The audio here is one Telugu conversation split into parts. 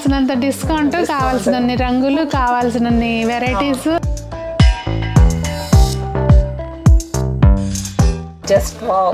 కావాల్సినంత డిస్కౌంట్ కావాల్సినన్ని రంగులు కావాల్సినన్ని వెరైటీస్ జస్ట్ వావ్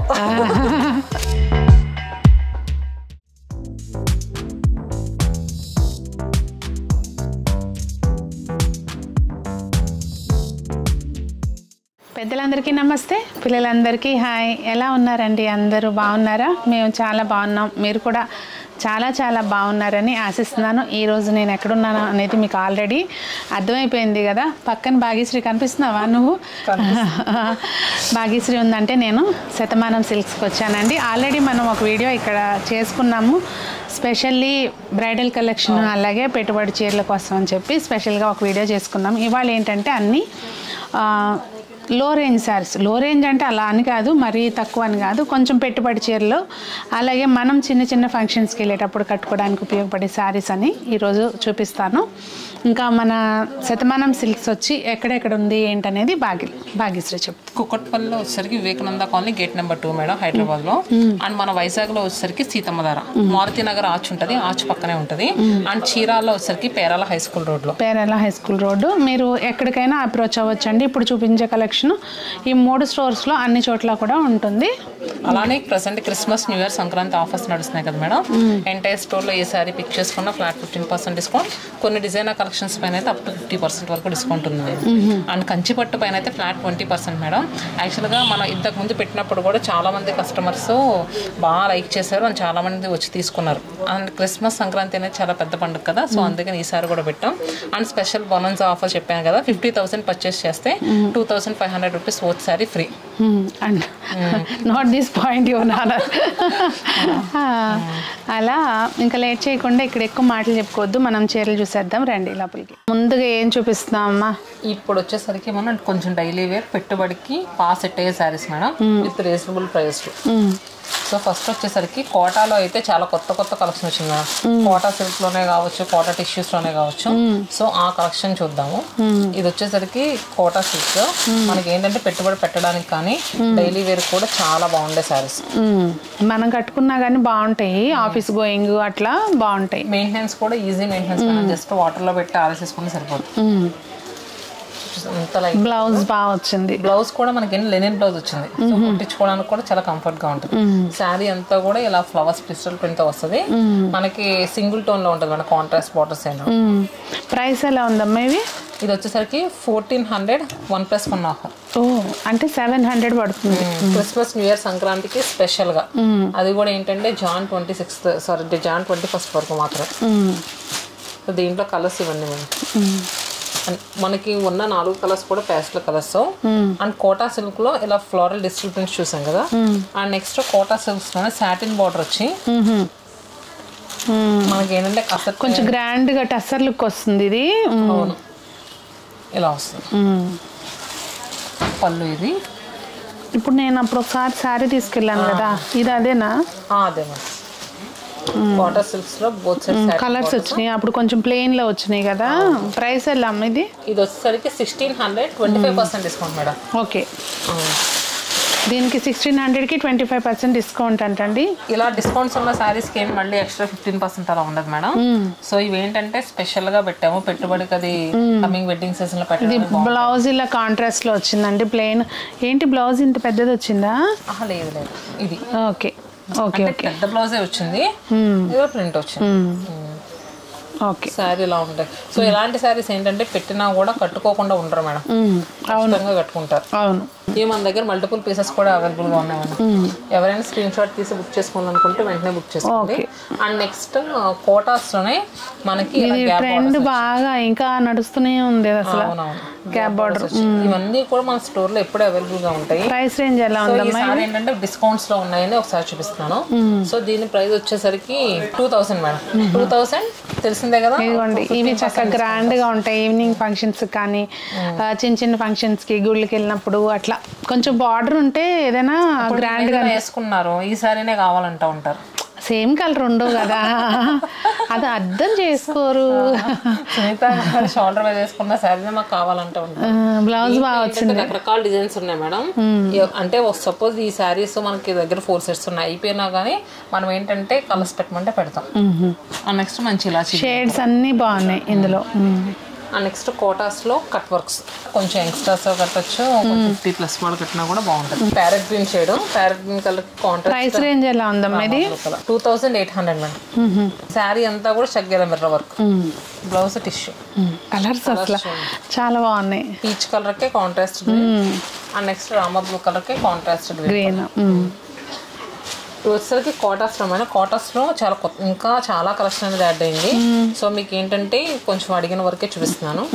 పెద్దలందరికీ నమస్తే పిల్లలందరికీ హాయ్ ఎలా ఉన్నారండి అందరూ బాగున్నారా మేము చాలా బాగున్నాం మీరు కూడా చాలా చాలా బాగున్నారని ఆశిస్తున్నాను ఈరోజు నేను ఎక్కడున్నాను అనేది మీకు ఆల్రెడీ అర్థమైపోయింది కదా పక్కన భాగ్యశ్రీ కనిపిస్తున్నావా నువ్వు భాగ్యశ్రీ ఉందంటే నేను శతమానం సిల్క్స్కి వచ్చానండి ఆల్రెడీ మనం ఒక వీడియో ఇక్కడ చేసుకున్నాము స్పెషల్లీ బ్రైడల్ కలెక్షన్ అలాగే పెట్టుబడి చీరల కోసం అని చెప్పి స్పెషల్గా ఒక వీడియో చేసుకున్నాం ఇవాళ ఏంటంటే అన్నీ ఆ, లో రేంజ్ శారీస్ లో రేంజ్ అంటే అలా అని కాదు మరీ తక్కువ అని కాదు కొంచెం పెట్టుబడి చీరలు అలాగే మనం చిన్న చిన్న ఫంక్షన్స్కి వెళ్ళేటప్పుడు కట్టుకోవడానికి ఉపయోగపడే శారీస్ అని ఈరోజు చూపిస్తాను ఇంకా మన శతమానం సిల్క్స్ వచ్చి ఎక్కడెక్కడ ఉంది ఏంటనేది భాగ్య భాగ్యశ్రీ చెప్పు కుక్కట్పల్లిలో వచ్చేసరికి Vivekananda colony gate number two madam Hyderabad లో అండ్ మన వైజాగ్ లో వచ్చేసరికి సీతమ్మధార మారుతి నగర్ ఆర్చ్ ఉంటది ఆర్చ్ పక్కనే ఉంటది అండ్ చీరాల్లో వచ్చేసరికి పేరాల హై స్కూల్ రోడ్ లో పేరెల హై స్కూల్ రోడ్డు మీరు ఎక్కడికైనా అప్రోచ్ అవ్వచ్చండి ఇప్పుడు చూపించే కలెక్షన్ ఈ మూడు స్టోర్స్లో అన్ని చోట్ల కూడా ఉంటుంది అలానే present Christmas new year Sankranti offers నడుస్తున్నాయి కదా మేడం ఎంటైర్ స్టోర్ లో ఏ సారీ పిక్ చేసుకున్నా ఫ్లాట్ ఫిఫ్టీన్ పర్సెంట్ డిస్కౌంట్ కొన్ని డిజైనర్ కలెక్షన్స్ పైన అయితే అప్ టు ఫిఫ్టీ పర్సెంట్ వరకు డిస్కౌంట్ ఉంది అండ్ కంచి పట్టు పైన అయితే flat twenty percent madam actual గా మనం ఇంతకు ముందు పెట్టినప్పుడు కూడా చాలా మంది కస్టమర్స్ బాగా లైక్ చేశారు అండ్ చాలా మంది వచ్చి తీసుకున్నారు అండ్ క్రిస్మస్ సంక్రాంతి అనేది చాలా పెద్ద పండుగ కదా సో అందుకని ఈసారి కూడా పెట్టాం అండ్ స్పెషల్ బోనన్స్ ఆఫర్ చెప్పాను కదా ఫిఫ్టీ థౌసండ్ పర్చేస్ చేస్తే two thousand five hundred rupees worth sari free and not this point your నానర్ అలా ఇంకా లేట్ చేయకుండా ఇక్కడ ఎక్కువ మాటలు చెప్పుకోవద్దు మనం చీరలు చూసేద్దాం రండి లోపలికి ముందుగా ఏం చూపిస్తున్నాం అమ్మా ఇప్పుడు వచ్చేసరికి మనం కొంచెం డైలీ వేర్ పెట్టుబడికి పాస్ సెట్ అయ్యే saris madam with reasonable price so first వచ్చేసరికి కోటాలో అయితే చాలా కొత్త కొత్త కలెక్షన్ వచ్చింది మేడం కోటా సిల్క్ లోనే కావచ్చు కోటా టిష్యూస్ లోనే కావచ్చు సో ఆ కలెక్షన్ చూద్దాము ఇది వచ్చేసరికి కోటా సిల్క్ మనకి ఏంటంటే పెట్టుబడి పెట్టడానికి కానీ డైలీ వేర్ కూడా చాలా బాగుండే శారీస్ మ్మ్. మనం కట్టుకున్నా కానీ బాగుంటాయి ఆఫీస్ గోయింగ్ అట్లా బాగుంటాయి మెయింటెనెన్స్ కూడా ఈజీ మెయింటెనెన్స్ జస్ట్ వాటర్ లో పెట్టి ఆరేసేసుకుంటే సరిపోతుంది మ్మ్. ఇంత లైక్ బ్లౌజ్ బాగా వచ్చింది బ్లౌజ్ కూడా మనకి లెనిన్ బ్లౌజ్ వచ్చింది సో కుట్టించుకోవడానికి కూడా చాలా కంఫర్ట్ గా ఉంటుంది శారీ అంతా కూడా ఇలా ఫ్లవర్స్ క్రిస్టల్ ప్రింట్ తో వస్తుంది మనకి సింగిల్ టోన్ లో ఉంటుంది మన కాంట్రాస్ట్ బార్డర్స్ అయినా మ్మ్. ప్రైస్ ఎలా ఉందమ్మా ఇవి ఇది వచ్చేసరికి fourteen hundred one plus one offer ఓ అంటే సెవెన్ హండ్రెడ్ పడుతుంది క్రిస్మస్ న్యూ ఇయర్ సంక్రాంతికి స్పెషల్ గా అది కూడా ఏంటంటే Jan twenty sixth sorry Jan twenty first వరకు మాత్రమే మ్మ్. సో దీంట్లో కలర్స్ ఇవన్నీ మనం అండ్ మనకి ఉన్న నాలుగు కలర్స్ కూడా pastel colours and Kota silk లో ఇలా ఫ్లోరల్ డిజిటల్ ప్రింట్స్ చూసాం కదా అండ్ నెక్స్ట్ కోటా సిల్క్స్ లోనే సాటిన్ బార్డర్ వచ్చి మ్మ్. మ్మ్. మనకి ఏంటంటే కసట్ కొంచెం గ్రాండ్ గా టస్సర్ లుక్ వస్తుంది ఇది మ్మ్. అవును ఇలా వస్తుంది మ్మ్. పళ్ళు ఇది ఇప్పుడు నేను అప్పుడు ఒకసారి శారీ తీసుకెళ్ళాను కదా ఇది అదేనా ఆ, అదే మరి కోటా సిల్క్స్ లో బోత్ సైడ్ కలర్స్ వచ్చినాయి అప్పుడు కొంచెం ప్లెయిన్ లో వచ్చినాయి కదా ప్రైస్ ఎలా అమ్మ ఇది ఇది వచ్చేసరికి sixteen hundred twenty five percent discount madam okay దీనికి సిక్స్టీన్ హండ్రెడ్కి ట్వంటీ ఫైవ్ పర్సెంట్ డిస్కౌంట్ అంటండి ఇలా డిస్కౌంట్స్ ఉన్న సారీస్ కి ఏం మళ్ళీ ఎక్స్ట్రా ఫిఫ్టీన్ పర్సెంట్ అలా ఉండదు మేడం సో ఇవి ఏంటంటే స్పెషల్ గా పెట్టాము పెట్టుబడికి అది కమింగ్ వెడ్డింగ్ సీజన్ లో పెట్టడానికి బ్లౌజ్ ఇలా కాంట్రాస్ట్ లో వచ్చిందండి ప్లెయిన్ ఏంటి బ్లౌజ్ ఇంత పెద్దది వచ్చిందా ఆహా, లేదు లేదు ఇది ఓకే ఓకే అంటే పెద్ద బ్లౌజే వచ్చింది ఇదో ప్రింట్ వచ్చింది ఓకే శారీ ఇలా ఉంటాయి సో ఇలాంటి శారీస్ ఏంటంటే పెట్టినా కూడా కట్టుకోకుండా ఉండరు మేడం ఖచ్చితంగా కట్టుకుంటారు అవును ఇవి మన దగ్గర మల్టిపుల్ పీసెస్ కూడా అవైలబుల్ గా ఉన్నాయి మేడం ఎవరైనా స్క్రీన్ షాట్ తీసి బుక్ చేసుకోవాలనుకుంటే వెంటనే బుక్ చేసుకోండి అండ్ నెక్స్ట్ కోటాస్ లోనే మనకి ఇలా ఇది gap ట్రెండ్ బాగా ఇంకా నడుస్తూనే ఉంది అసలు అవునవును గ్యాప్ బార్డర్ ఇవన్నీ కూడా మన స్టోర్ లో ఎప్పుడూ అవైలబుల్ గా ఉంటాయి ప్రైస్ రేంజ్ ఎలా సో ఉందమ్మా ఈసారి ఏంటంటే డిస్కౌంట్స్ లో ఉన్నాయని ఒకసారి చూపిస్తున్నాను సో దీని ప్రైస్ వచ్చేసరికి two thousand madam two thousand తెలిసిందే కదా ఇదిగోండి ఇవి చక్కగా గ్రాండ్ గా ఉంటాయి ఈవినింగ్ ఫంక్షన్స్ కానీ ఆ, చిన్న చిన్న ఫంక్షన్స్ కి గుళ్ళకి వెళ్ళినప్పుడు అట్లా కొంచెం బార్డర్ ఉంటే ఏదైనా గ్రాండ్ గా ఏదైనా వేసుకున్నారు ఈ సారీనే కావాలంటా ఉంటారు సేమ్ కలర్ ఉండవు కదా అది అర్థం చేసుకోరు సునీత షోల్డర్ మీద వేసుకున్న శారీ మాకు కావాలంటే ఉంటుంది బ్లౌజ్ బాగా ఏంటంటే రకరకాల డిజైన్స్ ఉన్నాయి మేడం ఇ- అంటే సపోజ్ ఈ శారీస్ మనకి దగ్గర ఫోర్ సెట్స్ ఉన్నాయి అయిపోయినా కానీ మనం ఏంటంటే కలర్స్ పెట్టమంటే పెడతాం నెక్స్ట్ మంచి ఇలాచి షేడ్స్ అన్నీ బాగున్నాయి ఇందులో మ్మ్. నెక్స్ట్ కోటాస్ లో కట్ వర్క్స్ కొంచెం యంగ్స్టర్స్ కట్టొచ్చు ఫిఫ్టీ ప్లస్ వాళ్ళు కట్టినా కూడా బాగుంటుంది parrot green shade parrot green colour contract price range ఎలా ఉందమ్మా ఇది two thousand eight hundred madam sari అంతా కూడా చగ్గర mirror work blouse tissue colours అసలు చాలా బాగున్నాయి పీచ్ కలర్ కే contrast and next Rama blue colour కే కాంట్రాస్ట్ గ్రీన్ వచ్చేసరికి కోటాస్ లో మేడం కోటాస్ లో చాలా కొత్త ఇంకా చాలా కలెక్షన్ అనేది యాడ్ అయింది సో మీకు ఏంటంటే కొంచెం అడిగిన వరకే చూపిస్తున్నాను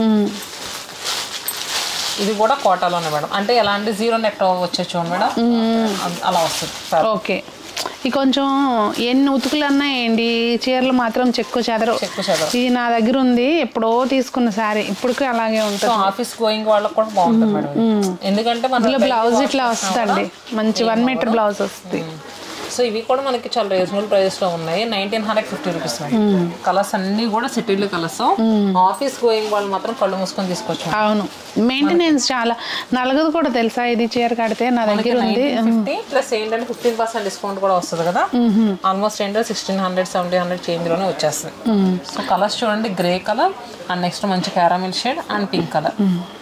ఇది కూడా కోటాలోనే మేడం అంటే ఎలాంటి జీరో నెట్ వచ్చే చూడండి మేడం అ- అలా వస్తుంది ఓకే ఈ కొంచెం ఎన్ని ఉతుకులన్నా ఏంటి చీరలు మాత్రం చెక్కు చెదరు చెక్కు చెదరు. ఇది నా దగ్గర ఉంది ఎప్పుడో తీసుకున్న సారీ ఇప్పటికీ అలాగే ఉంటుంది సో ఆఫీస్ గోయింగ్ వాళ్ళకి కూడా బాగుంటుంది మేడం ఇది. ఎందుకంటే మన ఇందులో బ్లౌజ్ ఇట్లా వస్తుందండి మంచి వన్ మీటర్ బ్లౌజ్ వస్తుంది సో ఇవి కూడా మనకి చాలా రీజనబుల్ ప్రైస్ లో ఉన్నాయి nineteen hundred fifty rupees colours అన్ని కూడా సిటీలో కలర్స్ ఆఫీస్ గోయింగ్ వాళ్ళు మాత్రం కళ్ళు మూసుకొని తీసుకొచ్చాం అవును మెయింటెనెన్స్ చాలా నలగదు కూడా తెలుసా ఇది చీర కడితే నా దగ్గర ఉంది ఫిఫ్టీ ప్లస్ ఏంటంటే ఫిఫ్టీన్ పర్సెంట్ డిస్కౌంట్ కూడా వస్తుంది కదా ఆల్మోస్ట్ ఏంటంటే sixteen hundred seventeen hundred change లోనే వచ్చేస్తుంది సో కలర్స్ చూడండి గ్రే కలర్ అండ్ నెక్స్ట్ మంచి caramel shade and pink colour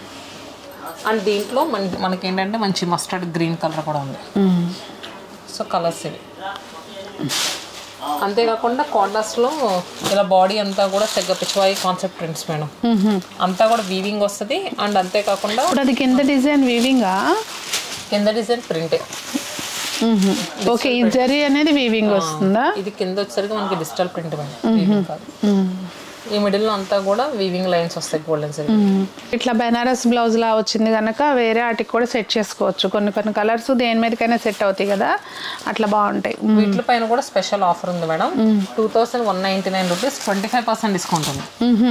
and దీంట్లో మన మనకి ఏంటంటే మంచి మస్టర్డ్ గ్రీన్ కలర్ కూడా ఉంది సో కలర్స్ ఇవి అంతేకాకుండా కాంట్రాస్ట్లో ఇలా బాడీ అంతా కూడా తెగ పిచ్వాయి కాన్సెప్ట్ ప్రింట్స్ మేడం అంతా కూడా వీవింగ్ వస్తుంది అండ్ అంతేకాకుండా ఇప్పుడు అది కింద డిజైన్ వీవింగా కింద డిజైన్ ప్రింటే ఓకే ఈ జరీ అనేది వీవింగ్ వస్తుందా ఇది కింద వచ్చేసరికి మనకి డిజిటల్ ప్రింట్ మేడం వీవింగ్ కాదు ఈ మిడిల్ లో అంతా కూడా వీవింగ్ లైన్స్ వస్తాయి గోల్డెన్ సరి ఇట్లా బెనారస్ బ్లౌజ్ లా వచ్చింది కనుక వేరే వాటికి కూడా సెట్ చేసుకోవచ్చు కొన్ని కొన్ని కలర్స్ దేని మీదకైనా సెట్ అవుతాయి కదా అట్లా బాగుంటాయి వీటి పైన కూడా స్పెషల్ ఆఫర్ ఉంది madam two thousand one ninety nine rupees twenty five percent discount ఉంది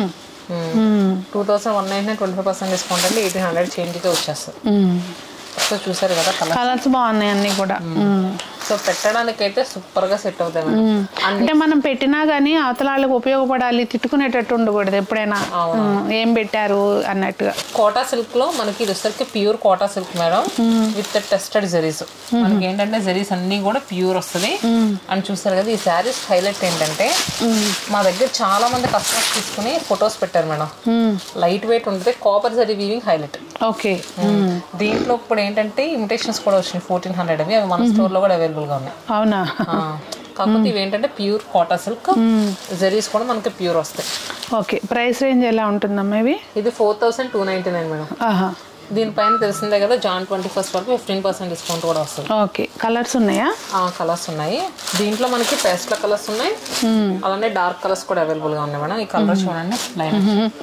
మ్మ్హ. Two thousand one ninety nine twenty five percent discount అంటే ఎయిటీన్ హండ్రెడ్ చేంజ్కే వచ్చేస్తుంది మ్మ్. సో చూసారు కదా కలర్ కలర్స్ బాగున్నాయి అన్ని కూడా మ్మ్. సో పెట్టడానికి అయితే సూపర్ గా సెట్ అవుతాయి మేడం అంటే మనం పెట్టినా గానీ అవతల వాళ్ళకి ఉపయోగపడాలి తిట్టుకునేటట్టు ఉండకూడదు ఎప్పుడైనా మ్మ్. ఏం పెట్టారు అన్నట్టుగా కోటా సిల్క్ లో మనకి ఇది వచ్చరికి pure Kota silk madam with tested zaris మనకి ఏంటంటే జరీస్ అన్ని కూడా ప్యూర్ వస్తుంది అని చూసారు కదా ఈ శారీస్ హైలైట్ ఏంటంటే మా దగ్గర చాలా మంది కస్టమర్స్ తీసుకుని ఫొటోస్ పెట్టారు మేడం లైట్ వెయిట్ ఉంటుంది copper zari weaving highlight okay దీంట్లో ఇప్పుడు ఏంటంటే ఇమిటేషన్స్ కూడా వచ్చినాయి ఫోర్టీన్ హండ్రెడ్ అవి అవి మన స్టోర్ లో కూడా అవైలబుల్ గా ఉన్నాయి అవునా ఆ, కాకపోతే ఇవి ఏంటంటే ప్యూర్ కోటా సిల్క్ జరీస్ కూడా మనకి ప్యూర్ వస్తాయి ఓకే ప్రైస్ రేంజ్ ఎలా ఉంటుందమ్మా ఇవి ఇది four thousand two ninety nine madam ఆహా దీనిపైన తెలిసిందే కదా జాన్ ట్వంటీ ఫస్ట్ వరకు ఫిఫ్టీన్ పర్సెంట్ డిస్కౌంట్ కూడా వస్తుంది ఓకే కలర్స్ ఉన్నాయా ఆ కలర్స్ ఉన్నాయి దీంట్లో మనకి పేస్ట్ల కలర్స్ ఉన్నాయి అలానే డార్క్ కలర్స్ కూడా అవైలబుల్ గా ఉన్నాయి మేడం ఈ కలర్ చూడండి లైన్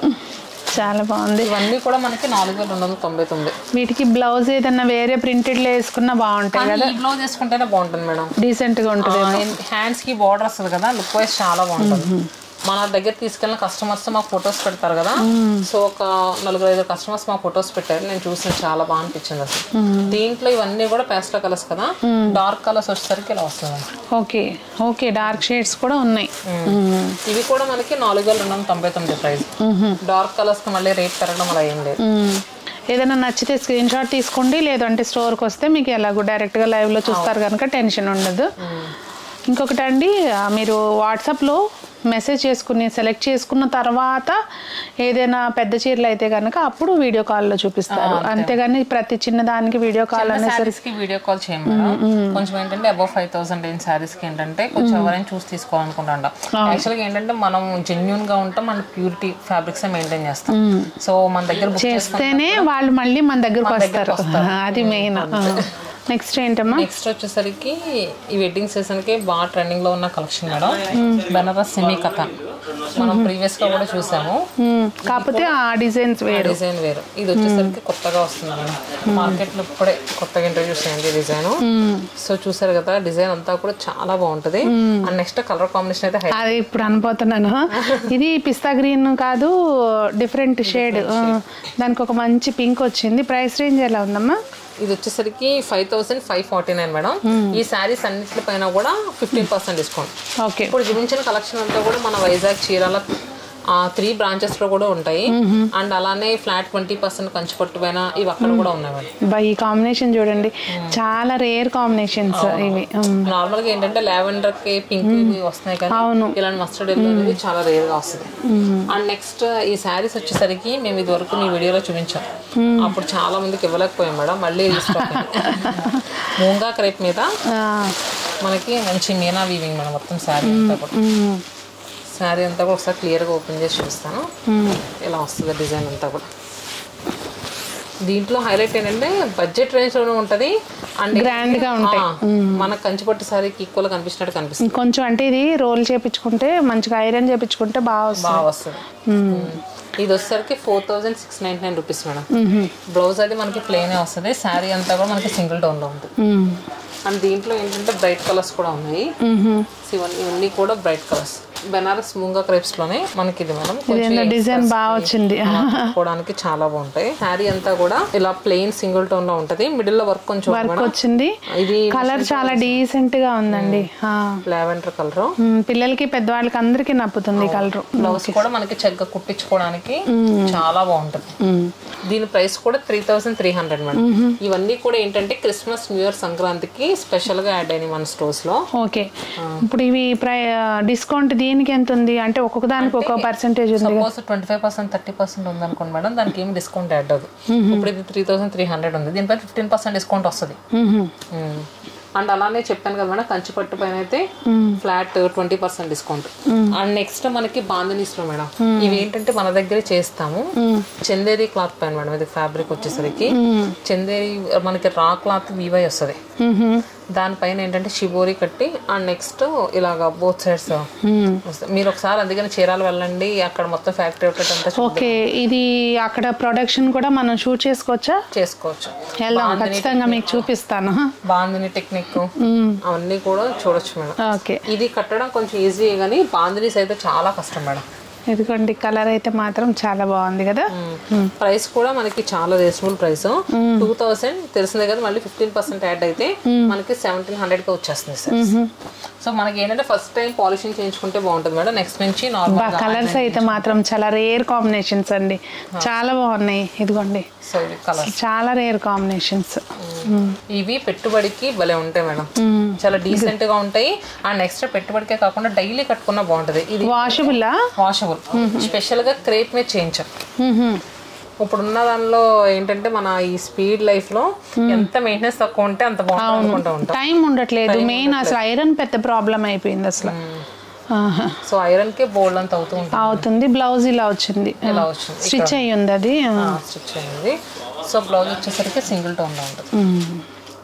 చాలా బాగుంది ఇవన్నీ కూడా మనకి నాలుగు వేల రెండు వందల తొంభై తొమ్మిది వీటికి బ్లౌజ్ ఏదన్నా వేరే ప్రింటెడ్లో వేసుకున్నా బాగుంటాయి కానీ ఈ బ్లౌజ్ వేసుకుంటేనే బాగుంటుంది మేడం డీసెంట్గా ఉంటుంది హ్యాండ్స్ కి బార్డర్ వస్తుంది కదా లుక్ వైజ్ చాలా బాగుంటుంది మన దగ్గర తీసుకెళ్ళిన కస్టమర్స్ మాకు ఫొటోస్ పెడతారు కదా సో ఒక నలుగురు ఐదు కస్టమర్స్ మాకు ఫొటోస్ పెట్టారు నేను చూసిన చాలా బాగా అనిపించింది అసలు దీంట్లో ఇవన్నీ కూడా పేస్టల్ కలర్స్ కదా డార్క్ కలర్స్ వచ్చేసరికి ఇలా వస్తుంది ఓకే ఓకే డార్క్ షేడ్స్ కూడా ఉన్నాయి మ్మ్. ఇవి కూడా మనకి నాలుగు వేల రెండు వందల తొంభై తొమ్మిది ప్రైస్ డార్క్ కలర్స్ కి మళ్ళీ రేట్ పెరగడం అలా ఏం లేదు మ్మ్. ఏదైనా నచ్చితే స్క్రీన్ షాట్ తీసుకోండి లేదంటే స్టోర్కి వస్తే మీకు ఎలాగో డైరెక్ట్గా లైవ్లో చూస్తారు కనుక టెన్షన్ ఉండదు ఇంకొకటి అండి ఆ, మీరు వాట్సాప్లో మెసేజ్ చేసుకుని సెలెక్ట్ చేసుకున్న తర్వాత ఏదైనా పెద్ద చీరలు అయితే కనుక అప్పుడు వీడియో కాల్లో చూపిస్తారు అంతేగాని ప్రతి చిన్న దానికి వీడియో కాల్ అనేది శారీస్ కి వీడియో కాల్ చేయండి మేడం కొంచెం ఏంటంటే అబౌవ్ ఫైవ్ థౌసండ్ అయిన శారీస్ కి ఏంటంటే కొంచెం ఎవరైనా చూసి తీసుకోవాలనుకుంటాం యాక్చువల్గా ఏంటంటే మనం జెన్యున్ గా ఉంటాం మన ప్యూరిటీ ఫ్యాబ్రిక్స్ మెయింటైన్ చేస్తాం సో మన దగ్గర book చేస్తేనే వాళ్ళు మళ్ళీ మన దగ్గరకు వస్తారు అది మెయిన్ నెక్స్ట్ ఏంటమ్మా నెక్స్ట్ వచ్చేసరికి ఈ వెడ్డింగ్ సీజన్ కి బాగా ట్రెండింగ్ లో ఉన్న కలెక్షన్ మేడం బెనారస్ సెమీ కథ మనం ప్రీవియస్ గా కూడా చూసాము మ్మ్. కాకపోతే ఆ డిజైన్స్ వేరు డిజైన్ వేరు ఇది వచ్చేసరికి కొత్తగా వస్తుంది మేడం మార్కెట్ లో ఇప్పుడే కొత్తగా ఇంట్రొడ్యూస్ అయింది డిజైన్ సో చూసారు కదా డిజైన్ అంతా కూడా చాలా బాగుంటది అండ్ నెక్స్ట్ కలర్ కాంబినేషన్ అయితే హై- అది ఇప్పుడు అనుపోతున్నాను ఇది పిస్తా గ్రీన్ కాదు డిఫరెంట్ షేడ్ దానికి ఒక మంచి పింక్ వచ్చింది ప్రైస్ రేంజ్ ఎలా ఉందమ్మా ఇది వచ్చేసరికి five thousand five forty nine madam ఈ శారీస్ అన్నిటి పైన కూడా ఫిఫ్టీన్ పర్సెంట్ డిస్కౌంట్ ఓకే ఇప్పుడు చూపించిన కలెక్షన్ అంతా కూడా మన వైజాగ్ చీరాల ఆ త్రీ బ్రాంచెస్ లో కూడా ఉంటాయి అండ్ అలానే ఫ్లాట్ ట్వంటీ పర్సెంట్ కంచిపట్టు పైన ఇవి అక్కడ కూడా ఉన్నాయి మేడం బా ఈ కాంబినేషన్ చూడండి చాలా రేర్ కాంబినేషన్స్ ఇవి ఉమ్. నార్మల్ గా ఏంటంటే లావెండర్ కి పింక్ ఇవి వస్తున్నాయి కానీ అవును. ఇలాంటి మస్టర్డ్ ఎల్లో అనేది చాలా రేర్ గా వస్తుంది అండ్ నెక్స్ట్ ఈ శారీస్ వచ్చేసరికి మేము ఇది వరకు మీ వీడియోలో చూపించాం అప్పుడు చాలా మందికి ఇవ్వలేకపోయాం మేడం మళ్ళీ రీస్టాక్ మూంగా క్రేప్ మీద ఆ, మనకి మంచి మీనా వీవింగ్ మేడం మొత్తం శారీ అంతా కూడా ఉమ్, శారీ అంతా కూడా ఒకసారి క్లియర్గా ఓపెన్ చేసి చూపిస్తాను ఉమ్. ఇలా వస్తుంది డిజైన్ అంతా కూడా దీంట్లో హైలైట్ ఏంటంటే బడ్జెట్ రేంజ్ లోనే ఉంటది అండ్ Grand గా ఉంటాయి. మన కంచిపట్టు సారీకి ఈక్వల్ కనిపించినట్టు కనిపిస్తుంది కొంచెం అంటే ఇది రోల్ చేపించుకుంటే మంచిగా ఐరన్ చేపించుకుంటే బాగా వస్తుంది బాగా వస్తుంది ఇది వచ్చేసరికి four thousand six ninety nine rupees madam blouse అది మనకి ప్లేనే వస్తుంది శారీ అంతా కూడా మనకి సింగిల్ టోన్ లో ఉంటుంది ఉమ్, అండ్ దీంట్లో ఏంటంటే బ్రైట్ కలర్స్ కూడా ఉన్నాయి ఉమ్హు. సో ఇవన్నీ ఇవన్నీ కూడా bright colours Benaras moonga crepes లోనే మనకి ఇది మేడం ఇదేందో డిజైన్ బాగా వచ్చింది కట్టుకోవడానికి చాలా బాగుంటాయి శారీ అంతా కూడా ఇలా ప్లెయిన్ సింగిల్ టోన్ లో ఉంటది మిడిల్ లో వర్క్ కొంచెం వర్క్ వచ్చింది ఇది కలర్ చాలా డీసెంట్ గా ఉందండి ఆ. లావెండర్ కలర్ ఉమ్, పిల్లలకి పెద్దవాళ్ళకి అందరికి నప్పుతుంది కలర్ బ్లౌజ్ కూడా మనకి చెగ్గ కుట్టించుకోవడానికి చాలా బాగుంటది దీని ప్రైస్ కూడా three thousand three hundred madam ఇవన్నీ కూడా ఏంటంటే క్రిస్మస్ న్యూ ఇయర్ సంక్రాంతికి స్పెషల్ గా యాడ్ అయినాయి మన స్టోర్స్ లో ఓకే ఇప్పుడు ఇవి ప్రై డిస్కౌంట్ దీనికి ఎంత ఉంది అంటే ఒక్కొక్క దానికి ఒక్కొక్క పర్సెంటేజ్ ఉంది suppose twenty five percent thirty percent ఉంది అనుకోండి మేడం దానికి ఏమి డిస్కౌంట్ యాడ్ అవ్వదు ఇప్పుడు ఇది త్రీ థౌసండ్ త్రీ హండ్రెడ్ ఉంది దీనిపై ఫిఫ్టీన్ పర్సెంట్ డిస్కౌంట్ వస్తుంది మ్హూ. అండ్ అలానే చెప్పాను కదా మేడం కంచి పట్టు పైన అయితే flat twenty percent discount and next మనకి బాంధనీస్ లో మేడం ఇవి ఏంటంటే మన దగ్గరే చేస్తాము చందేరి క్లాత్ పైన మేడం ఇది ఫ్యాబ్రిక్ వచ్చేసరికి చందేరి మనకి రా క్లాత్ వీవై వస్తుంది మ్హూ. దానిపైన ఏంటంటే షిబోరి కట్టి అండ్ నెక్స్ట్ ఇలాగా బోత్ సైడ్స్ మీరు ఒకసారి అందుకని చీరాలు వెళ్ళండి అక్కడ మొత్తం ఫ్యాక్టరీ ఒకటి అంతా చూ- ఓకే ఇది అక్కడ ప్రొడక్షన్ కూడా మనం షూట్ చేసుకోవచ్చా చేసుకోవచ్చు వెళ్దాం ఖచ్చితంగా మీకు చూపిస్తాను బాందిని టెక్నిక్ అవన్నీ కూడా చూడొచ్చు మేడం ఓకే ఇది కట్టడం కొంచెం ఈజీ కానీ బాందినీస్ అయితే చాలా కష్టం మేడం ఇదిగోండి కలర్ అయితే మాత్రం చాలా బాగుంది కదా ప్రైస్ కూడా మనకి చాలా రీజనబుల్ ప్రైస్ టూ థౌసండ్ తెలిసిందే కదా మళ్ళీ ఫిఫ్టీన్ పర్సెంట్ యాడ్ అయితే మనకి సెవెంటీన్ హండ్రెడ్ కి వచ్చేస్తుంది సార్ సో మనకి ఏంటంటే ఫస్ట్ టైం పాలిషింగ్ చేయించుకుంటే బాగుంటుంది మేడం నెక్స్ట్ నుంచి బా నార్మల్ కలర్స్ అయితే మాత్రం చాలా రేర్ కాంబినేషన్స్ అండి చాలా బాగున్నాయి ఇదిగోండి సో ఇది కలర్ చాలా రేర్ కాంబినేషన్స్ ఇవి పెట్టుబడికి భలే ఉంటాయి మేడం చాలా డీసెంట్ గా ఉంటాయి అండ్ ఎక్స్ట్రా పెట్టుబడికే కాకుండా డైలీ కట్టుకున్నా బాగుంటది ఇది వాషబుల్లా వాషబుల్ స్పెషల్ గా క్రేప్ మీద చేయించాం ఇప్పుడున్న దానిలో ఏంటంటే మన ఈ స్పీడ్ లైఫ్ లో ఎంత మెయింటెనెన్స్ తక్కువ ఉంటే అంత బాగుంటుంది అనుకుంటా ఉంటాం టైం ఉండట్లేదు మెయిన్ అసలు ఐరన్ పెద్ద ప్రాబ్లం అయిపోయింది అసలు ఆహా. సో ఐరన్ కి బోల్డ్ అంత అవుతూ ఉంటుంది అవుతుంది బ్లౌజ్ ఇలా వచ్చింది ఇలా వచ్చింది స్టిచ్ అయ్యి ఉంది అది ఆ. స్టిచ్ అయింది సో బ్లౌజ్ వచ్చేసరికి సింగిల్ టోన్ లో ఉంటుంది మ్మ్.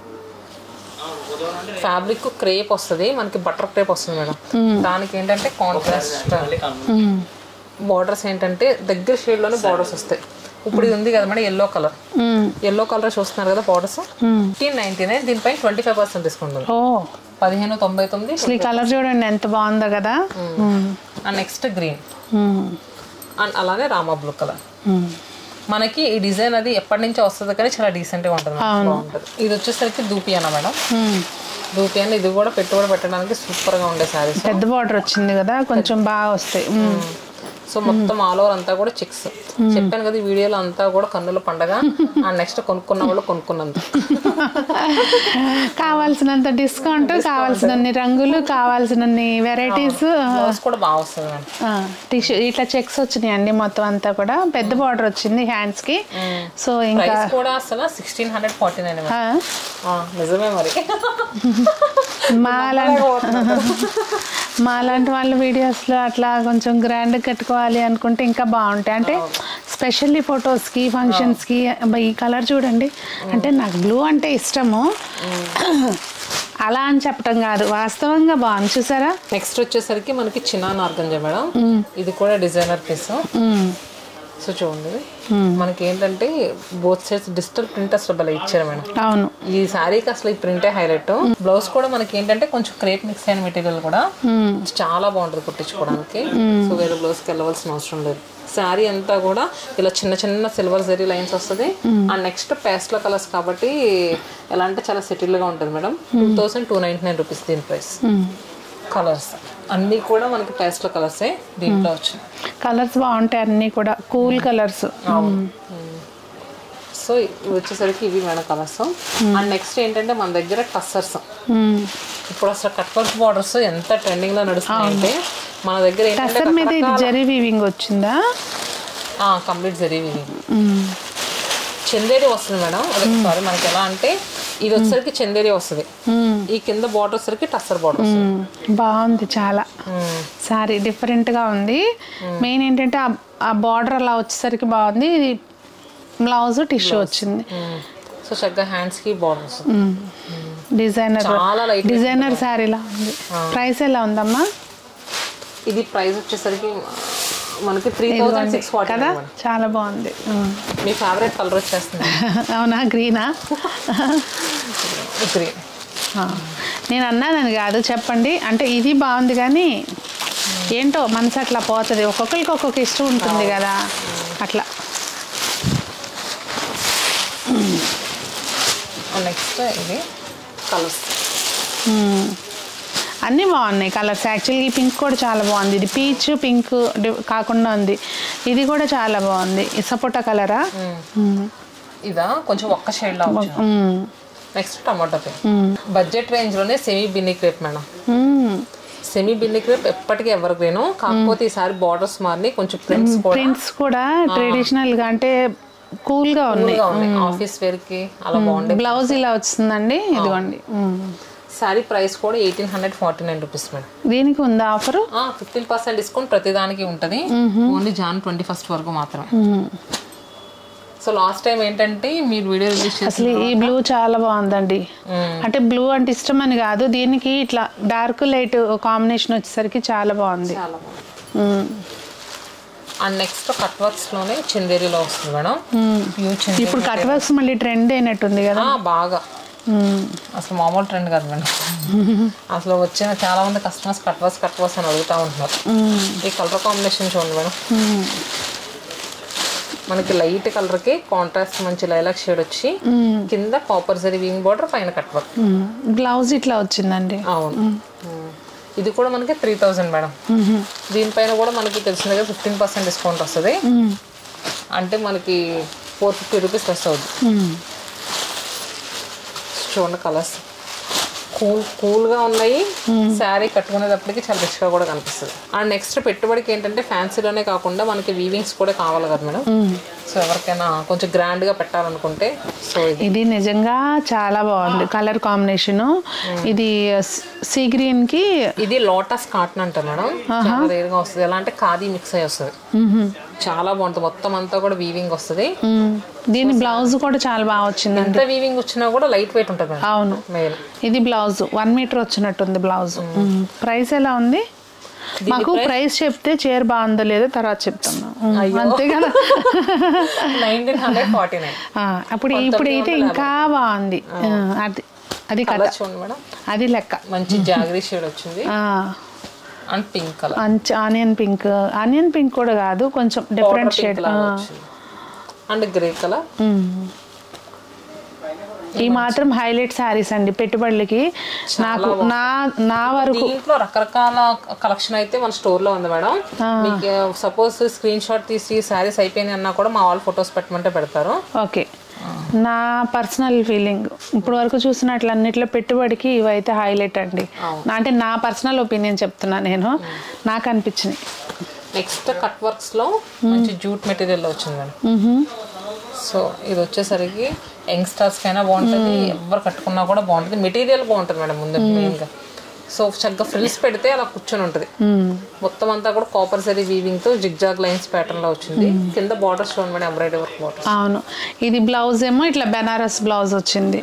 ఫ్యాబ్రిక్ క్రేప్ వస్తుంది మనకి బటర్ క్రేప్ వస్తుంది మేడం దానికి ఏంటంటే కాంట్రాస్ట్ మ్మ్. బార్డర్స్ ఏంటంటే దగ్గర షేడ్ లోనే బార్డర్స్ వస్తాయి ఇప్పుడు ఇది ఉంది కదా మేడం ఎల్లో కలర్ మ్మ్. ఎల్లో కలర్ చూస్తున్నారు కదా బార్డర్స్ ఫిఫ్టీన్ నైన్టీ నైన్ దీనిపై ట్వంటీ ఫైవ్ పర్సెంట్ డిస్కౌంట్ ఉంది ఓ పదిహేను తొంభై తొమ్మిది అసలు ఈ కలర్ చూడండి ఎంత బాగుందో కదా మ్మ్. అండ్ నెక్స్ట్ గ్రీన్ మ్మ్. అండ్ అలానే రామా బ్లూ కలర్ మ్మ్. మనకి ఈ డిజైన్ అది ఎప్పటి నుంచో వస్తుంది కానీ చాలా డీసెంట్ గా ఉంటుంది మనకి బాగుంటుంది ఇది వచ్చేసరికి దూపియానా మేడం మ్మ్. దూపియానా ఇది కూడా పెట్టుబడి పెట్టడానికి సూపర్ గా ఉండే శారీస్ పెద్ద బార్డర్ వచ్చింది కదా కొంచెం బాగా వస్తాయి మ్మ్. సో మొత్తం ఆల్ ఓవర్ అంతా కూడా చిక్స్ చెప్పాను కదా ఈ వీడియోలో అంతా కూడా కన్నుల పండగ అండ్ నెక్స్ట్ కొనుక్కున్న వాళ్ళు కొనుక్కున్నంత కావాల్సినంత డిస్కౌంట్ కావాల్సినన్ని రంగులు కావాల్సినన్ని వెరైటీస్ బ్లౌజ్ కూడా బాగా వస్తుంది మేడం టిష్యూ ఇట్లా చెక్స్ వచ్చినాయి అండి మొత్తం అంతా కూడా పెద్ద బార్డర్ వచ్చింది హ్యాండ్స్ కి సో ఇంకా ప్రైస్ కూడా అసలు సిక్స్టీన్ హండ్రెడ్ ఫార్టీ నైన్ ఆ, నిజమే మరి మా లాంటి మా లాంటి వాళ్ళ వీడియోస్లో అట్లా కొంచెం గ్రాండ్ కట్టుకోవాలి అనుకుంటే ఇంకా బాగుంటాయి అంటే స్పెషల్లీ ఫొటోస్కి ఫంక్షన్స్కి ఈ కలర్ చూడండి అంటే నాకు బ్లూ అంటే ఇష్టము అలా అని చెప్పటం కాదు వాస్తవంగా బాగుంది చూసారా నెక్స్ట్ వచ్చేసరికి మనకి చిన్న ఆర్గంజా మేడం ఇది కూడా డిజైనర్ పీస్ మ్మ్. సో చూడండి మనకి ఏంటంటే బోత్ సైడ్స్ డిజిటల్ ప్రింట్ అసలు భలే ఇచ్చారు మేడం అవును ఈ శారీకి అసలు ఈ ప్రింటే హైలైట్ బ్లౌజ్ కూడా మనకి ఏంటంటే కొంచెం క్రేప్ మిక్స్ అయిన మెటీరియల్ కూడా చాలా బాగుంటుంది కుట్టించుకోవడానికి సో వేరే బ్లౌజ్కి వెళ్ళవలసిన అవసరం లేదు శారీ అంతా కూడా ఇలా చిన్న చిన్న సిల్వర్ జరీ లైన్స్ వస్తుంది అండ్ నెక్స్ట్ పేస్ట్లో కలర్స్ కాబట్టి ఎలా అంటే చాలా settled గా ఉంటుంది madam two thousand two ninety nine rupees దీని ప్రైస్ కలర్స్ అన్నీ కూడా మనకి పేస్ట్లో కలర్సే దీంట్లో వచ్చినాయి కలర్స్ బాగుంటాయి అన్నీ కూడా కూల్ కలర్స్ సో ఇవి వచ్చేసరికి ఇవి మేడం కలర్స్ అండ్ నెక్స్ట్ ఏంటంటే మన దగ్గర టస్సర్స్ ఇప్పుడు అసలు కట్ వర్క్ బార్డర్స్ ఎంత ట్రెండింగ్ లో నడుస్తున్నాయంటే మన దగ్గర ఏంటంటే టసర్ మీద ఇది జరీ వీవింగ్ వచ్చిందా కంప్లీట్ జరిగి చందేరి వస్తుంది మేడం అదే సారీ మనకి ఎలా అంటే ఇది వచ్చేసరికి చందేరి వస్తుంది ఈ కింద బార్డర్ వచ్చేసరికి టస్సర్ బార్డర్ వస్తుంది బాగుంది చాలా సారీ డిఫరెంట్గా ఉంది మెయిన్ ఏంటంటే ఆ- ఆ బార్డర్ అలా వచ్చేసరికి బాగుంది ఇది బ్లౌజ్ టిష్యూ వచ్చింది సో చక్కగా హ్యాండ్స్ కి బార్డర్ వస్తుంది డిజైనర్ చాలా లైట్ డిజైనర్ శారీలా ఉంది ప్రైస్ ఎలా ఉందమ్మా ఇది ప్రైస్ వచ్చేసరికి మనకి త్రీ థౌసండ్ సిక్స్ ఫార్టీ కదా చాలా బాగుంది ఉమ్. మీ ఫేవరెట్ కలర్ వచ్చేస్తుంది అవునా గ్రీనా గ్రీన్ ఆ. నేను అన్నానని కాదు చెప్పండి అంటే ఇది బాగుంది కానీ ఏంటో మనసు అట్లా పోతుంది ఒక్కొక్కరికి ఒక్కొక్క ఇష్టం ఉంటుంది కదా అట్లా నెక్స్ట్ ఇది కలర్స్ మ్మ్. అన్నీ బాగున్నాయి కలర్స్ యాక్చువల్గా ఈ పింక్ కూడా చాలా బాగుంది ఇది పీచ్ పింక్ కాకుండా ఉంది ఇది కూడా చాలా బాగుంది ఈ సపోటా కలరా ఇదా కొంచెం ఒక్క షేడ్ లా వచ్చింది next tomato pink budget range లోనే semi Binny crepe madam semi Binny crepe ఎప్పటికీ ఎవరు గ్రీను కాకపోతే ఈసారి బార్డర్స్ మారిని కొంచెం ప్రింట్స్ కూడా ప్రింట్స్ కూడా ట్రెడిషనల్గా అంటే కూల్గా ఉన్నాయి cool గా ఉన్నాయి ఆఫీస్ వేర్ కి అలా బాగుండే బ్లౌజ్ ఇలా వస్తుందండి ఇదిగోండి మ్మ్. సారీ ప్రైస్ కూడా eighteen hundred forty nine rupees madam దీనికి ఉందా ఆఫరు ఫిఫ్టీన్ పర్సెంట్ డిస్కౌంట్ ప్రతి దానికి ఉంటుంది ఓన్లీ జాన్ ట్వంటీ ఫస్ట్ వరకు మాత్రమే సో లాస్ట్ టైం ఏంటంటే మీరు వీడియో రిలీజ్ చేసి అసలు ఈ బ్లూ చాలా బాగుందండి అంటే బ్లూ అంటే ఇష్టం అని కాదు దీనికి ఇట్లా డార్క్ లైట్ కాంబినేషన్ వచ్చేసరికి చాలా బాగుంది చాలా బాగుంది మ్మ్. అండ్ నెక్స్ట్ కట్ వర్క్స్ లోనే చందేరిలో వస్తుంది మేడం ప్యూర్ చందేరి ఇప్పుడు కట్ వర్క్స్ మళ్ళీ ట్రెండ్ అయినట్టుంది కదా ఆ, బాగా మ్మ్. అసలు మామూలు ట్రెండ్ కాదు మేడం అసలు వచ్చిన చాలా మంది customers cut works cut works అని అడుగుతా ఉంటున్నారు ఈ కలర్ కాంబినేషన్ చూడండి మేడం మ్మ్. మనకి లైట్ కలర్ కి కాంట్రాస్ట్ మంచి లైలాక్ షేడ్ వచ్చి కింద కాపర్ జరీ వింగ్ బార్డర్ పైన కట్ వర్క్ మ్మ్. బ్లౌజ్ ఇట్లా వచ్చిందండి అవును మ్మ్. ఇది కూడా మనకి త్రీ థౌజండ్ మేడం మ్మ్. దీనిపైన కూడా మనకి తెలిసిన దగ్గర ఫిఫ్టీన్ పర్సెంట్ డిస్కౌంట్ వస్తుంది మ్మ్. అంటే మనకి ఫోర్ ఫిఫ్టీ రూపీస్ లెస్ అవుతుంది మ్మ్. చూడండి కలర్స్ కూల్ కూల్గా ఉన్నాయి శారీ కట్టుకునేటప్పటికి చాలా రిచ్గా కూడా కనిపిస్తుంది అండ్ నెక్స్ట్ పెట్టుబడికి ఏంటంటే ఫ్యాన్సీలోనే కాకుండా మనకి వీవింగ్స్ కూడా కావాలి కదా మేడం సో ఎవరికైనా కొంచెం గ్రాండ్గా పెట్టాలనుకుంటే సో ఇది ఇది నిజంగా చాలా బాగుంది కలర్ కాంబినేషన్ ఇది సీ గ్రీన్ కి ఇది లోటస్ కాటన్ అంట మేడం చాలా రేర్గా వస్తుంది ఎలా అంటే ఖాదీ మిక్స్ అయ్యి వస్తుంది మ్మ్. చాలా బాగుంటుంది మొత్తం అంతా కూడా వీవింగ్ వస్తుంది మ్మ్. దీని బ్లౌజ్ కూడా చాలా బాగా వచ్చిందండి ఎంత వీవింగ్ వచ్చినా కూడా లైట్ వెయిట్ ఉంటుంది మేడం అవును మెయిన్ ఇది బ్లౌజ్ వన్ మీటర్ వచ్చినట్టుంది బ్లౌజ్ ప్రైస్ ఎలా ఉంది మాకు ప్రైస్ చెప్తే చీర బాగుందో లేదో తర్వాత చెప్తాను మ్మ్. అంతే కదా నైన్టీన్ హండ్రెడ్ ఫార్టీ నైన్ ఆ, అప్పుడు ఇప్పుడు అయితే ఇంకా బాగుంది ఆ, అది అది కథ కలర్ చూడండి మేడం అది లెక్క మంచి జాగరీ షేడ్ వచ్చింది ఆ, అండ్ పింక్ కలర్ మంచి ఆనియన్ పింక్ ఆనియన్ పింక్ కూడా కాదు కొంచెం different shade and grey colour ఈ మాత్రం హైలైట్ శారీస్ అండి పెట్టుబడులకి నాకు నా నా వరకు దీంట్లో రకరకాల కలెక్షన్ అయితే మన స్టోర్ లో ఉంది మేడం మీకు సపోజ్ స్క్రీన్ షాట్ తీసి శారీస్ అయిపోయినాయి అన్నా కూడా మా వాళ్ళు ఫొటోస్ పెట్టమంటే పెడతారు ఓకే నా పర్సనల్ ఫీలింగ్ ఇప్పుడు వరకు చూసినట్లన్నిట్లో పెట్టుబడికి ఇవైతే హైలైట్ అండి నా- అంటే నా పర్సనల్ ఒపీనియన్ చెప్తున్నా నేను నాకు అనిపించినాయి నెక్స్ట్ కట్ వర్క్స్ లో మంచి జూట్ మెటీరియల్ లో వచ్చింది మేడం మ్హూ. సో ఇది వచ్చేసరికి యంగ్స్టర్స్ కైనా బాగుంటుంది ఎవరు కట్టుకున్నా కూడా బాగుంటుంది మెటీరియల్ బాగుంటుంది మేడం ముందు మెయిన్గా సో చక్కగా ఫ్రిల్స్ పెడితే అలా కూర్చొని ఉంటుంది మ్మ్. మొత్తం అంతా కూడా కాపర్ సరీ వీవింగ్ తో జిగ్జాగ్ లైన్స్ ప్యాటర్న్ లో వచ్చింది కింద బార్డర్స్ చూడండి మేడం ఎంబ్రాయిడరీ వర్క్ బార్డర్ అవును ఇది బ్లౌజ్ ఏమో ఇట్లా బెనారస్ బ్లౌజ్ వచ్చింది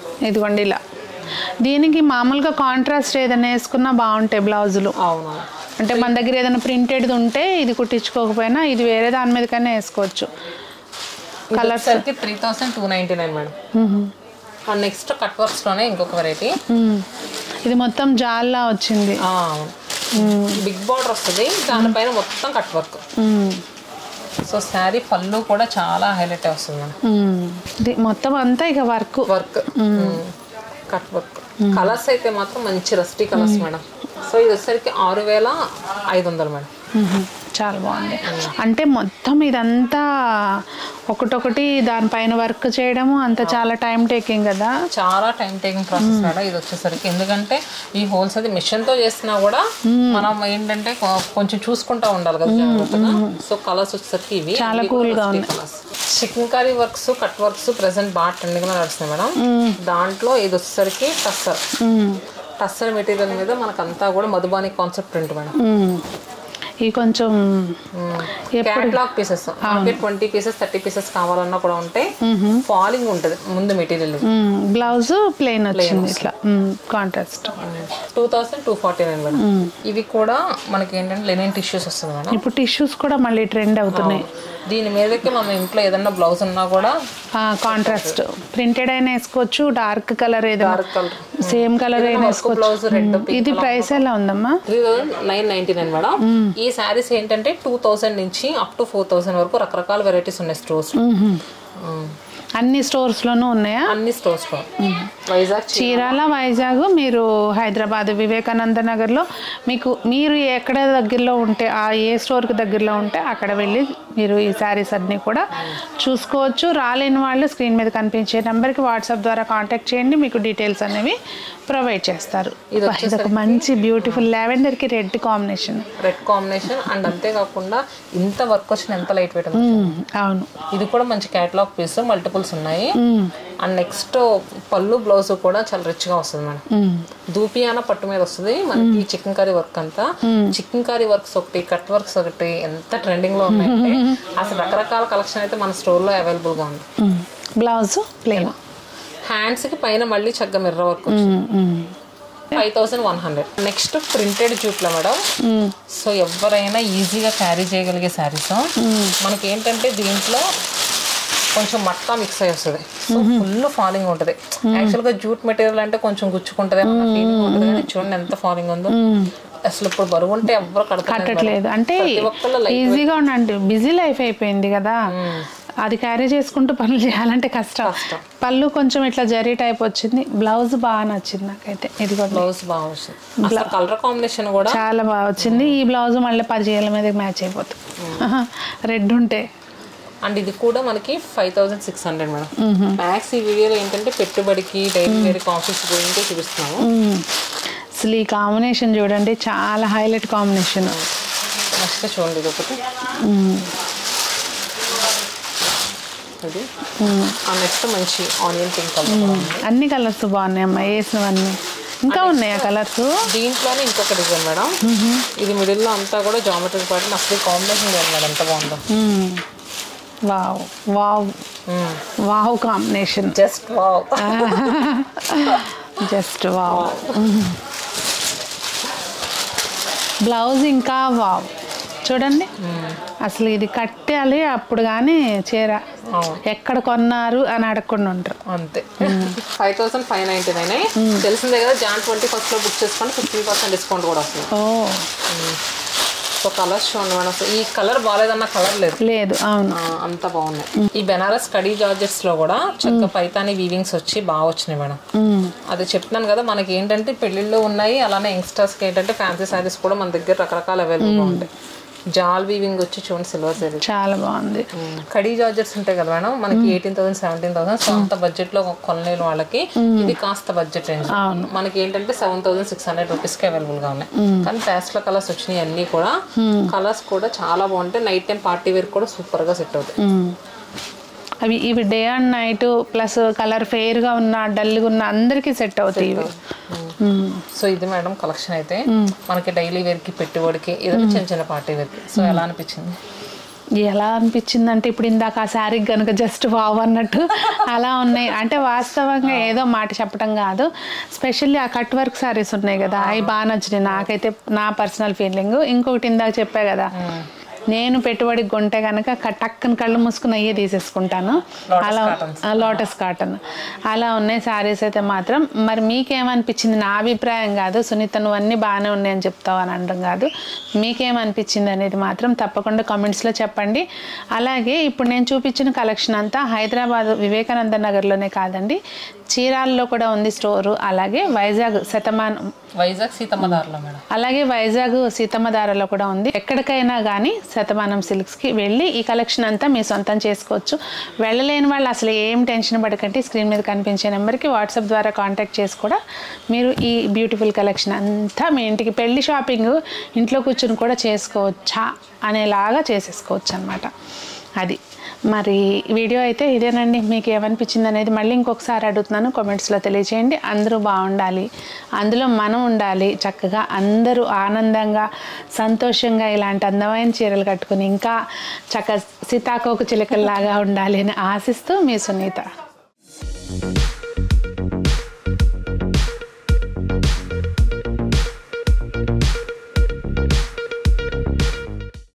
ఇదిగోండి ఇలా దీనికి మామూలుగా కాంట్రాస్ట్ ఏదైనా వేసుకున్నా బాగుంటాయి బ్లౌజులు అవును అంటే మన దగ్గర ఏదైనా ప్రింటెడ్ ఉంటే ఇది కుట్టించుకోకపోయినా ఇది వేరే దాని మీద కన్నా వేసుకోవచ్చు కలర్స్ అయితే three thousand two ninety nine madam and next cut వర్క్స్లోనే ఇంకొక వెరైటీ మ్మ్. ఇది మొత్తం జాల్లా వచ్చింది బిగ్ బార్డర్ వస్తుంది దానిపైన మొత్తం కట్ వర్క్ మ్మ్. సో శారీ పళ్ళు కూడా చాలా హైలైట్ వస్తుంది మేడం మ్మ్. ఇది మొత్తం అంతా ఇక work work cut work colours అయితే మాత్రం మంచి రస్టీ కలర్స్ మేడం సో ఇది వచ్చేసరికి ఆరు వేల ఐదు వందలు మేడం చాలా బాగుంది అంటే మొత్తం ఇదంతా ఒకటొకటి దానిపైన వర్క్ చేయడము అంత చాలా టైం టేకింగ్ కదా చాలా టైం టేకింగ్ ప్రాసెస్ మేడం ఇది వచ్చేసరికి ఎందుకంటే ఈ హోల్స్ అది మిషన్ తో చేసినా కూడా మనం ఏంటంటే కొ- కొంచెం చూసుకుంటా ఉండాలి కదా జాగ్రత్తగా సో కలర్స్ వచ్చేసరికి ఇవి చాలా cool గా colours chikankari works cut works present బాగా ట్రెండింగ్ లో నడుస్తున్నాయి మేడం దాంట్లో ఇది వచ్చేసరికి టస్సర్ మ్మ్. టస్సర్ మెటీరియల్ మీద మనకంతా కూడా మధుబాని కాన్సెప్ట్ ప్రింట్ మేడం మ్మ్. ఈ కొంచెం క్యాట్లాగ్ పీసెస్ మనకి ట్వంటీ పీసెస్ థర్టీ పీసెస్ కావాలన్నా కూడా ఉంటే ఫాలింగ్ ఉంటుంది ముందు మెటీరియల్ బ్లౌజ్ ప్లెయిన్ వచ్చింది ఇట్లా contrast two thousand two forty nine madam ఇవి కూడా మనకి ఏంటంటే లెనిన్ టిష్యూస్ వస్తుంది మేడం ఇప్పుడు టిష్యూస్ కూడా మళ్ళీ ట్రెండ్ అవుతున్నాయి దీని మీదకి మన ఇంట్లో ఏదన్నా బ్లౌజ్ ఉన్నా కూడా కాంట్రాస్ట్ ప్రింటెడ్ అయినా వేసుకోవచ్చు డార్క్ కలర్ ఏదైనా డార్క్ కలర్ సేమ్ కలర్ అయినా వేసుకోవచ్చు బ్లౌజ్ రెడ్ ఇది ప్రైస్ ఎలా ఉందమ్మా three thousand nine ninety nine madam ఈ శారీస్ ఏంటంటే టూ థౌసండ్ నుంచి అప్ టు ఫోర్ థౌసండ్ వరకు రకరకాల వెరైటీస్ ఉన్నాయి స్టోర్స్ అన్ని స్టోర్స్ లోనూ ఉన్నాయా అన్ని స్టోర్స్ లో వైజాగ్ చి- చీరాల వైజాగ్ మీరు హైదరాబాద్ వివేకానంద నగర్లో మీకు మీరు ఎక్కడ దగ్గరలో ఉంటే ఆ ఏ స్టోర్కి దగ్గరలో ఉంటే అక్కడ వెళ్ళి మీరు ఈ శారీస్ అన్నీ కూడా చూసుకోవచ్చు రాలేని వాళ్ళు స్క్రీన్ మీద కనిపించే నెంబర్కి వాట్సాప్ ద్వారా కాంటాక్ట్ చేయండి మీకు డీటెయిల్స్ అనేవి ప్రొవైడ్ చేస్తారు ఇది వా, ఇది ఒక మంచి బ్యూటిఫుల్ లావెండర్కి red combination red combination and అంతేకాకుండా ఇంత వర్క్ వచ్చిన ఎంత లైట్ వెయిట్ ఉంది అవును ఇది కూడా మంచి క్యాటలాగ్ పీస్ మల్టిపుల్స్ ఉన్నాయి అండ్ నెక్స్ట్ పళ్ళు బ్లౌజ్ కూడా చాలా రిచ్ గా వస్తుంది మేడం మ్మ్. దూపియాన పట్టు మీద వస్తుంది మనకి చికెన్ కర్రీ వర్క్ అంతా చికెన్ కర్రీ వర్క్స్ ఒకటి కట్ వర్క్స్ ఒకటి ఎంత ట్రెండింగ్ లో ఉన్నాయంటే అసలు రకరకాల కలెక్షన్ అయితే మన స్టోర్ లో అవైలబుల్ గా ఉంది మ్మ్. బ్లౌజ్ ప్లెయిన్ హ్యాండ్స్ కి పైన మళ్ళీ చక్కగా mirror work five thousand one hundred next printed జూట్లో మేడం సో ఎవరైనా ఈజీగా క్యారీ చేయగలిగే శారీస్ మనకి ఏంటంటే దీంట్లో కొంచెం మట్కా మిక్స్ అయ్యి వస్తుంది సో ఫుల్ ఫాలింగ్ ఉంటుంది యాక్చువల్గా జూట్ మెటీరియల్ అంటే కొంచెం గుచ్చుకుంటుంది అన్న ఫీలింగ్ ఉంటుంది కానీ చూడండి ఎంత ఫాలింగ్ ఉందో అసలు ఇప్పుడు బరువు ఉంటే ఎవ్వరు కడతారు కట్టట్లేదు అంటే ఈజీగా ఉండండి బిజీ లైఫ్ అయిపోయింది కదా అది క్యారీ చేసుకుంటూ పనులు చేయాలంటే కష్టం పళ్ళు కొంచెం ఇట్లా జరీ టైప్ వచ్చింది బ్లౌజ్ బాగా నచ్చింది నాకైతే ఇది కూడా బ్లౌజ్ బాగా వస్తుంది అసలు కలర్ కాంబినేషన్ కూడా చాలా బాగా వచ్చింది ఈ బ్లౌజ్ మళ్ళీ పది చీరల మీద మ్యాచ్ అయిపోతుంది రెడ్ ఉంటే అండ్ ఇది కూడా మనకి five thousand six hundred madam max ఈ వీడియోలో ఏంటంటే పెట్టుబడికి డైలీ వేర్ ఆఫీస్ గురించి చూపిస్తున్నాము మ్మ్. అసలు ఈ కాంబినేషన్ చూడండి చాలా హైలైట్ కాంబినేషన్ నెక్స్ట్ చూడండి ఇది ఒకటి అది నెక్స్ట్ మంచి ఆనియన్ పింక్ కలర్ అన్ని కలర్స్ బాగున్నాయి అమ్మా వేసినవన్నీ ఇంకా ఉన్నాయా కలర్స్ దీంట్లోనే ఇంకొక డిజైన్ మేడం ఇది మిడిల్ లో అంతా కూడా జామెట్రీ పాటు అసలు కాంబినేషన్ లేదు మేడం ఎంత బాగుందో wow wow wow combination just wow just wow blouse ఇంకా వావ్ చూడండి అసలు ఇది కట్టాలి అప్పుడు కానీ చీర అవును ఎక్కడ కొన్నారు అని అడగకుండా ఉంటారు అంతే five thousand five ninety nine తెలిసిందే కదా జాన్ ట్వంటీ ఫస్ట్ లో బుక్ చేసుకోండి ఫిఫ్టీన్ పర్సెంట్ డిస్కౌంట్ కూడా వస్తుంది ఓ సో కలర్స్ చూడండి మేడం అసలు ఈ కలర్ బాగాలేదన్న కలర్ లేదు లేదు అవును ఆ, అంత బాగున్నాయి ఈ బెనారస్ కడీ జార్జెట్స్ లో కూడా చక్కగా పైతాని వీవింగ్స్ వచ్చి బాగా వచ్చినాయి మేడం మ్మ్. అది చెప్తున్నాను కదా మనకి ఏంటంటే పెళ్ళిళ్ళు ఉన్నాయి అలానే యంగ్స్టర్స్ కి ఏంటంటే ఫ్యాన్సీ శారీస్ కూడా మన దగ్గర రకరకాల అవైలబుల్ గా ఉంటాయి జాల్ వీవింగ్ వచ్చి చూడండి సిల్వర్ శారీ చాలా బాగుంది కడీ జార్జెట్స్ ఉంటాయి కదా మేడం మనకి eighteen thousand seventeen thousand so అంత బడ్జెట్ లో కొనలేని వాళ్ళకి ఇది కాస్త బడ్జెట్ రేంజ్ మనకి ఏంటంటే seven thousand six hundred rupees కి అవైలబుల్ గా ఉన్నాయి కానీ ప్యాస్ట్ల కలర్స్ వచ్చినాయి అన్ని కూడా కలర్స్ కూడా చాలా బాగుంటాయి నైట్ టైం పార్టీ వేర్ కూడా సూపర్ గా సెట్ అవుతాయి మ్మ్. అవి ఇవి day and night plus colour ఫెయిర్గా ఉన్న డల్గా ఉన్న అందరికీ సెట్ అవుతాయి ఇవి మ్మ్. సో ఇది మేడం కలెక్షన్ అయితే మనకి డైలీ వేర్ కి పెట్టుబడికి ఏదైనా చిన్న చిన్న పార్టీ వేర్ కి సో ఎలా అనిపించింది ఎలా అనిపించింది అంటే ఇప్పుడు ఇందాక ఆ శారీ కనుక జస్ట్ వావ్ అన్నట్టు అలా ఉన్నాయి అంటే వాస్తవంగా ఏదో మాట చెప్పడం కాదు స్పెషల్లీ ఆ కట్ వర్క్ శారీస్ ఉన్నాయి కదా అవి బాగా నచ్చినాయి నాకైతే నా పర్సనల్ ఫీలింగ్ ఇంకొకటి ఇందాక చెప్పా కదా నేను పెట్టుబడికి కొంటే కనుక టక్కన కళ్ళు మూసుకుని అయ్యే తీసేసుకుంటాను Lotus అలా cottons. లోటస్ కాటన్ అలా ఉన్నాయి శారీస్ అయితే మాత్రం మరి మీకేమనిపించింది నా అభిప్రాయం కాదు సునీత నువ్వు అన్నీ బాగానే ఉన్నాయని చెప్తావు అని అనడం కాదు మీకేమనిపించింది అనేది మాత్రం తప్పకుండా కామెంట్స్లో చెప్పండి అలాగే ఇప్పుడు నేను చూపించిన కలెక్షన్ అంతా హైదరాబాద్ వివేకానంద నగర్లోనే కాదండి చీరాల్లో కూడా ఉంది స్టోరు అలాగే వైజాగ్ శతమానం వైజాగ్ సీతమ్మ దారిలో మేడం అలాగే వైజాగ్ సీతమ్మధారలో కూడా ఉంది ఎక్కడికైనా కానీ శతమానం సిల్క్స్కి వెళ్ళి ఈ కలెక్షన్ అంతా మీ సొంతం చేసుకోవచ్చు వెళ్ళలేని వాళ్ళు అసలు ఏం టెన్షన్ పడకండి స్క్రీన్ మీద కనిపించే నెంబర్కి వాట్సాప్ ద్వారా కాంటాక్ట్ చేసి కూడా మీరు ఈ బ్యూటిఫుల్ కలెక్షన్ అంతా మీ ఇంటికి పెళ్లి షాపింగ్ ఇంట్లో కూర్చుని కూడా చేసుకోవచ్చా అనేలాగా చేసేసుకోవచ్చు అనమాట అది మరి వీడియో అయితే ఇదేనండి మీకు ఏమనిపించింది అనేది మళ్ళీ ఇంకొకసారి అడుగుతున్నాను కామెంట్స్లో తెలియచేయండి అందరూ బాగుండాలి అందులో మనం ఉండాలి చక్కగా అందరూ ఆనందంగా సంతోషంగా ఇలాంటి అందమైన చీరలు కట్టుకుని ఇంకా చక్క సీతాకోక చిలుకల్లాగా ఉండాలి అని ఆశిస్తూ మీ సునీత